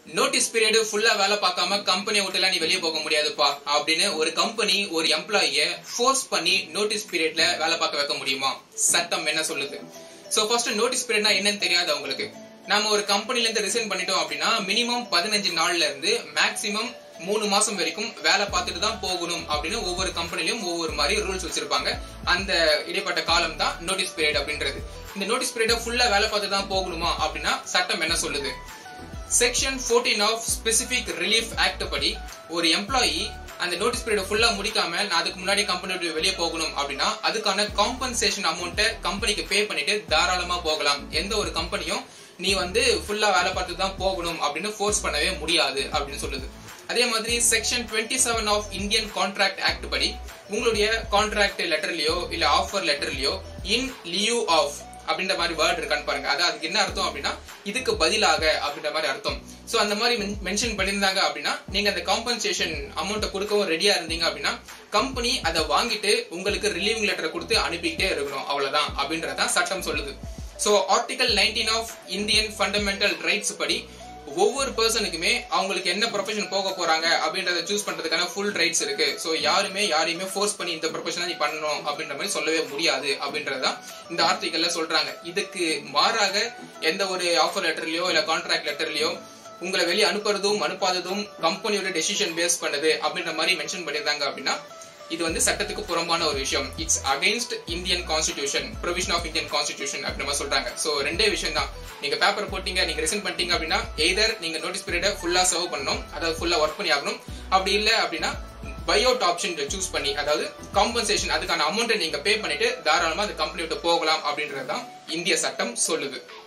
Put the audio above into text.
notice period ஃபுல்லா வேலை பார்க்காம கம்பெனியை விட்டுலாம் நீ வெளியே போக முடியாதுப்பா அப்படின்னு ஒரு கம்பெனி ஒரு எம்ப்ளாயிய ஃபோர்ஸ் பண்ணி நோட்டீஸ் பீரியட்ல வேலை பார்க்க வைக்க முடியுமா சட்டம் என்ன சொல்லுது சோ ஃபர்ஸ்ட் நோட்டீஸ் பீரியட்னா என்னன்னு தெரியாது அவங்களுக்கு நம்ம ஒரு கம்பெனில இருந்து ரிசைன் பண்ணிட்டோம் அப்படின்னா மினிமம் பதினஞ்சு நாள்ல இருந்து மேக்சிமம் மூணு மாசம் வரைக்கும் வேலை பார்த்துட்டு தான் போகணும் அப்படின்னு ஒவ்வொரு கம்பெனிலையும் ஒவ்வொரு மாதிரி ரூல்ஸ் வச்சிருப்பாங்க அந்த இடைப்பட்ட காலம் தான் நோட்டீஸ் பீரியட் அப்படின்றது இந்த நோட்டீஸ் பீரியட் ஃபுல்லா வேலை பார்த்துட்டு தான் போகணுமா அப்படின்னா சட்டம் என்ன சொல்லுது section 14 of specific relief act படி ஒரு எம்ப்ளாயி அந்த நோட்டீஸ் பீரியட் ஃபுல்லா முடிக்காம நான் அதுக்கு முன்னாடி கம்பெனி விட்டு வெளியே போகணும் அப்படின்னா அதுக்கான காம்பன்சேஷன் அமௌண்ட்டை கம்பெனிக்கு பே பண்ணிட்டு தாராளமா போகலாம் எந்த ஒரு கம்பெனியும் நீ வந்து ஃபுல்லா வேலை பார்த்து தான் போகணும் அப்படின்னு ஃபோர்ஸ் பண்ணவே முடியாது அப்படின்னு சொல்லுது அதே மாதிரி section 27 seven of Indian contract act படி உங்களுடைய கான்ட்ராக்ட் லெட்டர்லயோ இல்ல ஆஃபர் லெட்டர்லயோ இன் லியூ ஆஃப் அப்படின்ற மாதிரி வேர்ட் இருக்கான்னு பாருங்க அது அதுக்கு என்ன அர்த்தம் அப்படின்னா இதுக்கு பதிலாக அப்படின்ற மாதிரி அர்த்தம் சோ அந்த மாதிரி மென்ஷன் பண்ணியிருந்தாங்க அப்படின்னா நீங்க அந்த காம்பன்சேஷன் அமௌண்ட்டை கொடுக்கவும் ரெடியா இருந்தீங்க அப்படின்னா கம்பெனி அதை வாங்கிட்டு உங்களுக்கு ரிலீவிங் லெட்டரை கொடுத்து அனுப்பிக்கிட்டே இருக்கணும் அவ்வளவுதான் அப்படின்றதான் சட்டம் சொல்லுது so article nineteen of Indian fundamental rights படி ஒவ்வொரு பர்சனுக்குமே அவங்களுக்கு என்ன ப்ரொஃபஷன் போக போறாங்க அப்படின்றத சூஸ் பண்றதுக்கான ஃபுல் ரைட்ஸ் இருக்கு சோ யாருமே யாரையுமே ஃபோர்ஸ் பண்ணி இந்த ப்ரொஃபஷன் நீ பண்ணணும் அப்படின்ற மாதிரி சொல்லவே முடியாது அப்படின்றதுதான் இந்த ஆர்டிகல்ல சொல்றாங்க இதுக்கு மாறாக எந்த ஒரு ஆஃபர் லெட்டர்லயோ இல்ல கான்ட்ராக்ட் லெட்டர்லயோ உங்களை வெளியே அனுப்புறதும் அனுப்பாததும் கம்பெனியோட டெசிஷன் பேஸ் பண்ணது அப்படின்ற மாதிரி மென்ஷன் பண்ணியிருந்தாங்க அப்படின்னா இது வந்து சட்டத்துக்கு புறம்பான ஒரு விஷயம் it's against Indian constitution provision of Indian constitution அப்படின்னு நம்ம சொல்றாங்க சோ ரெண்டே விஷயம் தான் நீங்க பேப்பர் போட்டீங்க நீங்க ரிசைன் பண்ணிட்டீங்க அப்படின்னா எய்தர் நீங்க நோட்டீஸ் பீரியட ஃபுல்லா சர்வ் பண்ணணும் அதாவது ஃபுல்லா ஒர்க் பண்ணி ஆகணும் அப்படி இல்ல அப்படின்னா பைஅவுட் ஆப்ஷன் சூஸ் பண்ணி அதாவது காம்பன்சேஷன் அதுக்கான அமௌண்ட்டை நீங்க பே பண்ணிட்டு தாராளமா அந்த கம்பெனி விட்டு போகலாம் அப்படின்றதுதான் இந்திய சட்டம் சொல்லுது